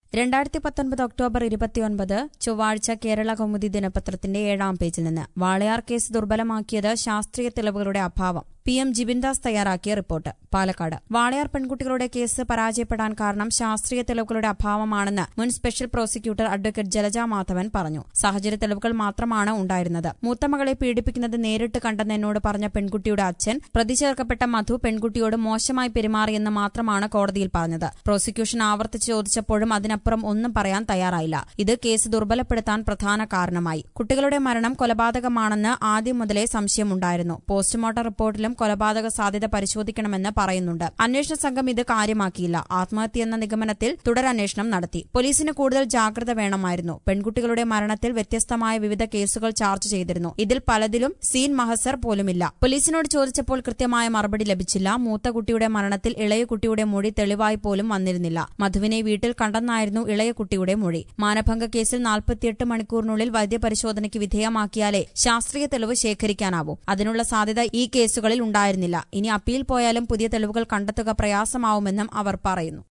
രണ്ടായിരത്തി പത്തൊൻപത് ഒക്ടോബർ ഇരുപത്തിയൊൻപത് ചൊവ്വാഴ്ച കേരള കൗമുദി ദിനപത്രത്തിന്റെ ഏഴാം പേജിൽ നിന്ന് വാളയാർ കേസ് ദുർബലമാക്കിയത് ശാസ്ത്രീയ തെളിവുകളുടെ അഭാവം പി എം ജിബിൻദാസ് തയ്യാറാക്കിയ റിപ്പോർട്ട് പാലക്കാട് വാളയാർ പെൺകുട്ടികളുടെ കേസ് പരാജയപ്പെടാൻ കാരണം ശാസ്ത്രീയ തെളിവുകളുടെ അഭാവമാണെന്ന് മുൻ special prosecutor advocate Jalaja Madhavan പറഞ്ഞു സാഹചര്യ തെളിവുകൾ മാത്രമാണ് ഉണ്ടായിരുന്നത് മൂത്തമകളെ പീഡിപ്പിക്കുന്നത് നേരിട്ട് കണ്ടെന്ന് എന്നോട് പറഞ്ഞ പെൺകുട്ടിയുടെ അച്ഛൻ പ്രതി ചേർക്കപ്പെട്ട മധു പെൺകുട്ടിയോട് മോശമായി പെരുമാറിയെന്ന് മാത്രമാണ് കോടതിയിൽ പറഞ്ഞത് പ്രോസിക്യൂഷൻ ആവർത്തിച്ച് ചോദിച്ചപ്പോഴും അതിനപ്പുറം ഒന്നും പറയാൻ തയ്യാറായില്ല ഇത് കേസ് ദുർബലപ്പെടുത്താൻ പ്രധാന കാരണമായി കുട്ടികളുടെ മരണം കൊലപാതകമാണെന്ന് ആദ്യം മുതലേ സംശയമുണ്ടായിരുന്നു പോസ്റ്റ്മോർട്ടം റിപ്പോർട്ടിലും കൊലപാതക സാധ്യത പരിശോധിക്കണമെന്ന് പറയുന്നുണ്ട് അന്വേഷണ സംഘം ഇത് കാര്യമാക്കിയില്ല ആത്മഹത്യയെന്ന നിഗമനത്തിൽ തുടരന്വേഷണം നടത്തി പോലീസിന് കൂടുതൽ ജാഗ്രത വേണമായിരുന്നു പെൺകുട്ടികളുടെ മരണത്തിൽ വ്യത്യസ്തമായ വിവിധ കേസുകൾ ചാർജ് ചെയ്തിരുന്നു ഇതിൽ പലതിലും സീൻ മഹസർ പോലുമില്ല പോലീസിനോട് ചോദിച്ചപ്പോൾ കൃത്യമായ മറുപടി ലഭിച്ചില്ല മൂത്ത കുട്ടിയുടെ മരണത്തിൽ ഇളയ കുട്ടിയുടെ മൊഴി തെളിവായി പോലും വന്നിരുന്നില്ല മധുവിനെ വീട്ടിൽ കണ്ടെന്നായിരുന്നു ഇളയ കുട്ടിയുടെ മൊഴി മാനഭംഗ കേസിൽ നാൽപ്പത്തിയെട്ട് മണിക്കൂറിനുള്ളിൽ വൈദ്യപരിശോധനയ്ക്ക് വിധേയമാക്കിയാലേ ശാസ്ത്രീയ തെളിവ് ശേഖരിക്കാനാവൂ അതിനുള്ള സാധ്യത ഈ കേസുകളിൽ ഉണ്ടായിരുന്നില്ല ഇനി അപ്പീൽ പോയാലും പുതിയ തെളിവുകൾ കണ്ടെത്തുക പ്രയാസമാവുമെന്നും അവർ പറയുന്നു